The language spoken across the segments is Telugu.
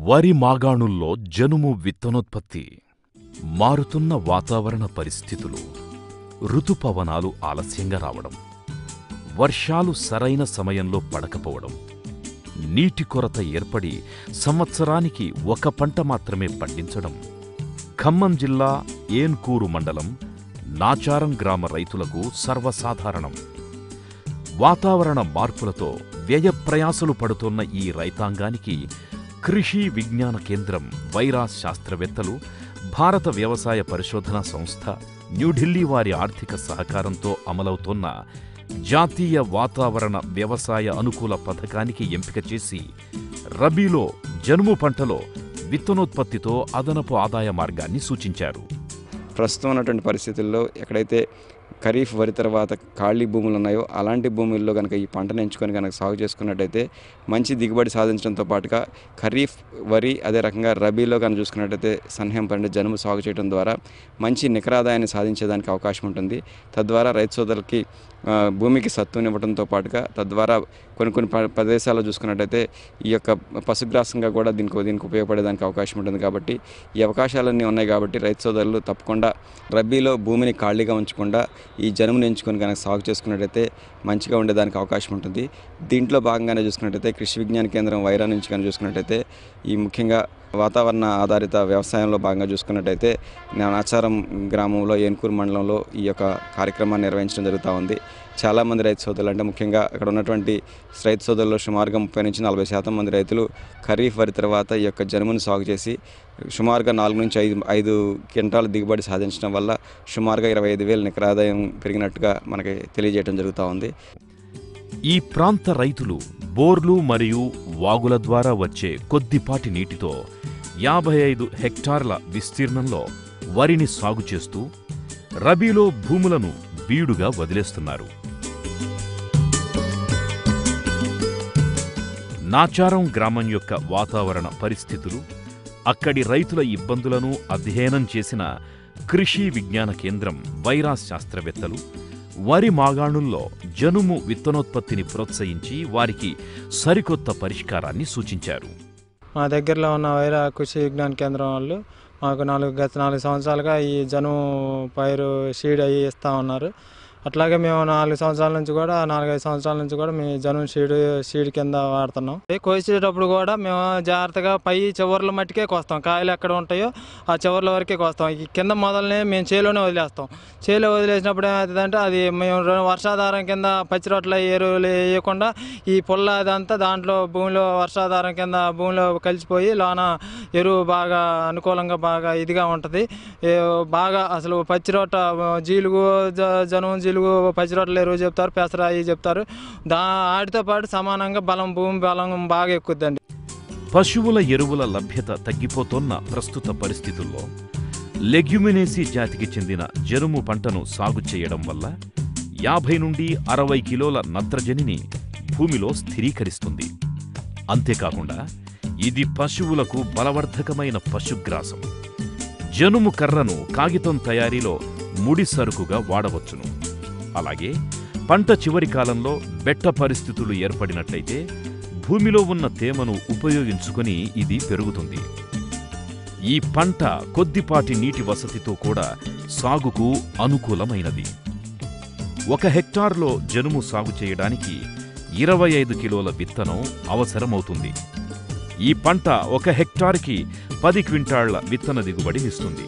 వరి మాగాణుల్లో జనుము విత్తనోత్పత్తి మారుతున్న వాతావరణ పరిస్థితులు ఋతుపవనాలు ఆలస్యంగా రావడం వర్షాలు సరైన సమయంలో పడకపోవడం నీటి కొరత ఏర్పడి సంవత్సరానికి ఒక పంట మాత్రమే పండించడం ఖమ్మం జిల్లా ఏన్కూరు మండలం నాచారం గ్రామ రైతులకు సర్వసాధారణం వాతావరణ మార్పులతో వ్యయ ప్రయాసలు పడుతున్న ఈ రైతాంగానికి కృషి విజ్ఞాన కేంద్రం వైరా శాస్త్రవేత్తలు భారత వ్యవసాయ పరిశోధనా సంస్థ న్యూఢిల్లీ వారి ఆర్థిక సహకారంతో అమలవుతోన్న జాతీయ వాతావరణ వ్యవసాయ అనుకూల పథకానికి ఎంపిక చేసి రబీలో జనుము పంటలో విత్తనోత్పత్తితో అదనపు ఆదాయ మార్గాన్ని సూచించారు ప్రస్తుతం ఉన్నటువంటి పరిస్థితుల్లో ఎక్కడైతే ఖరీఫ్ వరి తర్వాత ఖాళీ భూములు ఉన్నాయో అలాంటి భూముల్లో కనుక ఈ పంటను ఎంచుకొని కనుక సాగు చేసుకున్నట్టయితే మంచి దిగుబడి సాధించడంతో పాటుగా ఖరీఫ్ వరి అదే రకంగా రబీలో కనుక చూసుకున్నట్టయితే సన్హెం పంట జనుము సాగు చేయడం ద్వారా మంచి నికరాదాయాన్ని సాధించేదానికి అవకాశం ఉంటుంది తద్వారా రైతు సోదరులకి ఆ, భూమికి సత్తునివ్వడంతో పాటుగా తద్వారా కొన్ని కొన్ని ప్ర- ప్రదేశాల్లో చూసుకున్నట్టయితే ఈ యొక్క పశుగ్రాసంగా కూడా దీనికి దీనికి ఉపయోగపడేదానికి అవకాశం ఉంటుంది కాబట్టి ఈ అవకాశాలన్నీ ఉన్నాయి కాబట్టి రైతు సోదరులు తప్పకుండా రబీలో భూమిని ఖాళీగా ఉంచకుండా ఈ జనుమును ఎంచుకొని కనుక సాగు చేసుకున్నట్టయితే మంచిగా ఉండేదానికి అవకాశం ఉంటుంది దీంట్లో భాగంగానే చూసుకున్నట్టయితే కృషి విజ్ఞాన కేంద్రం వైరా నుంచి కనుక చూసుకున్నట్టయితే ఈ ముఖ్యంగా వాతావరణ ఆధారిత వ్యవసాయంలో భాగంగా చూసుకున్నట్టయితే నా ఆచారం గ్రామంలో ఏన్కూరు మండలంలో ఈ యొక్క కార్యక్రమాన్ని నిర్వహించడం జరుగుతూ ఉంది చాలామంది రైతు సోదరులు అంటే ముఖ్యంగా అక్కడ ఉన్నటువంటి రైతు సోదరుల్లో సుమారుగా ముప్పై నుంచి నలభై శాతం మంది రైతులు ఖరీఫ్ వరి తర్వాత ఈ యొక్క జనుమును సాగు చేసి సుమారుగా నాలుగు నుంచి ఐదు ఐదు క్వింటాల దిగుబడి సాధించడం వల్ల సుమారుగా ఇరవై ఐదు వేల నికరాదాయం పెరిగినట్టుగా మనకి తెలియజేయడం జరుగుతూ ఉంది ఈ ప్రాంత రైతులు బోర్లు మరియు వాగుల ద్వారా వచ్చే కొద్దిపాటి నీటితో యాభై ఐదు హెక్టార్ల విస్తీర్ణంలో వరిని సాగు చేస్తూ రబీలో భూములను బీడుగా వదిలేస్తున్నారు నాచారం గ్రామం యొక్క వాతావరణ పరిస్థితులు అక్కడి రైతుల ఇబ్బందులను అధ్యయనం చేసిన కృషి విజ్ఞాన కేంద్రం వైరా శాస్త్రవేత్తలు వరి మాగాణుల్లో జనుము విత్తనోత్పత్తిని ప్రోత్సహించి వారికి సరికొత్త పరిష్కారాన్ని సూచించారు మా దగ్గరలో ఉన్న వైరా కృషి విజ్ఞాన కేంద్రం వాళ్ళు మాకు నాలుగు గత నాలుగు సంవత్సరాలుగా ఈ జనుము పైరు సీడ్ అయ్యి ఇస్తూ ఉన్నారు అట్లాగే మేము నాలుగు సంవత్సరాల నుంచి కూడా నాలుగైదు సంవత్సరాల నుంచి కూడా మేము జనుము సీడ్ సీడ్ కింద వాడుతున్నాం ఇది కోసేటప్పుడు కూడా మేము జాగ్రత్తగా పై చివర్ల మట్టికే కోస్తాం కాయలు ఎక్కడ ఉంటాయో ఆ చివర్ల వరకే కోస్తాం ఈ కింద మొదలనే మేము చేలోనే వదిలేస్తాం చేలో వదిలేసినప్పుడు ఏమవుతుందంటే అది మేము రె- వర్షాధారం కింద పచ్చి రొట్టెల ఎరువులు వేయకుండా ఈ పుల్ల అదంతా దాంట్లో భూమిలో వర్షాధారం కింద భూమిలో కలిసిపోయి లోన ఎరువు బాగా అనుకూలంగా బాగా ఇదిగా ఉంటుంది బాగా అసలు పచ్చి రొట్ట జీలుగు జ- జనం జీలుగు పచ్చి రొట్టెల ఎరువు చెప్తారు పెసర అవి చెప్తారు దా వాటితో పాటు సమానంగా బలం భూమి బలం బాగా ఎక్కుద్దండి పశువుల ఎరువుల లభ్యత తగ్గిపోతోన్న ప్రస్తుత పరిస్థితుల్లో లెగ్యుమినేసి జాతికి చెందిన జనుము పంటను సాగు చేయడం వల్ల యాభై నుండి అరవై కిలోల నత్రజనిని భూమిలో స్థిరీకరిస్తుంది అంతేకాకుండా ఇది పశువులకు బలవర్ధకమైన పశుగ్రాసం జనుము కర్రను కాగితం తయారీలో ముడి సరుకుగా వాడవచ్చును అలాగే పంట చివరి కాలంలో బెట్ట పరిస్థితులు ఏర్పడినట్లయితే భూమిలో ఉన్న తేమను ఉపయోగించుకొని ఇది పెరుగుతుంది ఈ పంట కొద్దిపాటి నీటి వసతితో కూడా సాగుకు అనుకూలమైనది ఒక హెక్టార్లో జనుము సాగు చేయడానికి ఇరవై ఐదు కిలోల విత్తనం అవసరమవుతుంది ఈ పంట ఒక హెక్టార్కి పది క్వింటాళ్ల విత్తన దిగుబడినిస్తుంది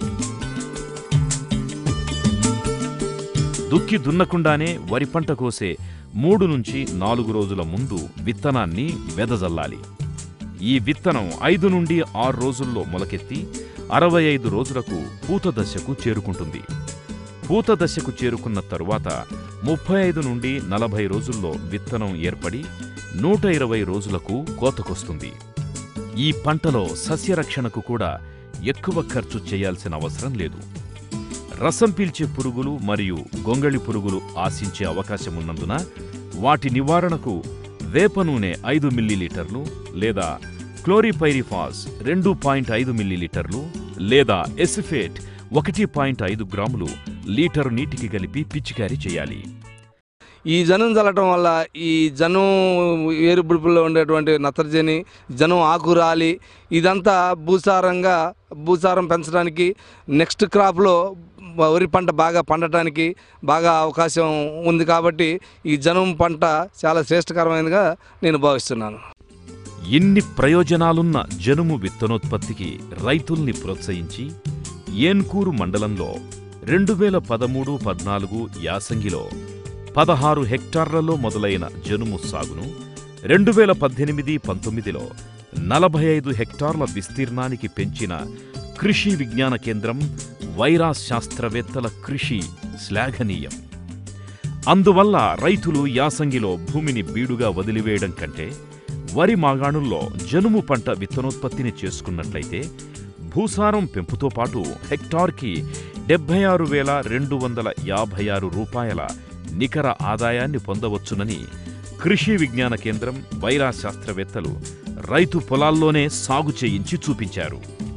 దుక్కి దున్నకుండానే వరి పంట కోసే మూడు నుంచి నాలుగు రోజుల ముందు విత్తనాన్ని వెదజల్లాలి ఈ విత్తనం ఐదు నుండి ఆరు రోజుల్లో మొలకెత్తి అరవై ఐదు రోజులకు పూత దశకు చేరుకుంటుంది పూత దశకు చేరుకున్న తరువాత ముప్పై ఐదు నుండి నలభై రోజుల్లో విత్తనం ఏర్పడి నూట ఇరవై రోజులకు కోతకొస్తుంది ఈ పంటలో సస్యరక్షణకు కూడా ఎక్కువ ఖర్చు చేయాల్సిన అవసరం లేదు రసం పీల్చే పురుగులు మరియు గొంగళి పురుగులు ఆశించే అవకాశం ఉన్నందున వాటి నివారణకు వేప నూనె ఐదు మిల్లీలీటర్లు లేదా క్లోరిపైరిఫాస్ రెండు పాయింట్ ఐదు మిల్లీలీటర్లు లేదా ఎసిఫేట్ ఒకటి పాయింట్ ఐదు గ్రాములు లీటరు నీటికి కలిపి పిచికారీ చేయాలి ఈ జనం చల్లటం వల్ల ఈ జనం ఏరుబుడుపుల్లో ఉండేటువంటి నత్రజని జనం ఆకురాలి ఇదంతా భూసారంగా భూసారం పెంచడానికి నెక్స్ట్ క్రాప్లో వరి పంట బాగా పండటానికి బాగా అవకాశం ఉంది కాబట్టి ఈ జనం పంట చాలా శ్రేష్టకరమైనదిగా నేను భావిస్తున్నాను ఇన్ని ప్రయోజనాలున్న జనుము విత్తనోత్పత్తికి రైతుల్ని ప్రోత్సహించి ఏన్కూరు మండలంలో రెండు వేల పదమూడు పద్నాలుగు యాసంగిలో పదహారు హెక్టార్లలో మొదలైన జనుము సాగును రెండు వేల పద్దెనిమిది పంతొమ్మిదిలో నలభై ఐదు హెక్టార్ల విస్తీర్ణానికి పెంచిన కృషి విజ్ఞాన కేంద్రం వైరా శాస్త్రవేత్తల కృషి శ్లాఘనీయం అందువల్ల రైతులు యాసంగిలో భూమిని బీడుగా వదిలివేయడం కంటే వరి మాగాణుల్లో జనుము పంట విత్తనోత్పత్తిని చేసుకున్నట్లయితే భూసారం పెంపుతో పాటు హెక్టార్కి డెబ్బై ఆరు వేల రెండు వందల యాభై ఆరు రూపాయల నికర ఆదాయాన్ని పొందవచ్చునని కృషి విజ్ఞాన కేంద్రం వైరా శాస్త్రవేత్తలు రైతు పొలాల్లోనే సాగు చేయించి చూపించారు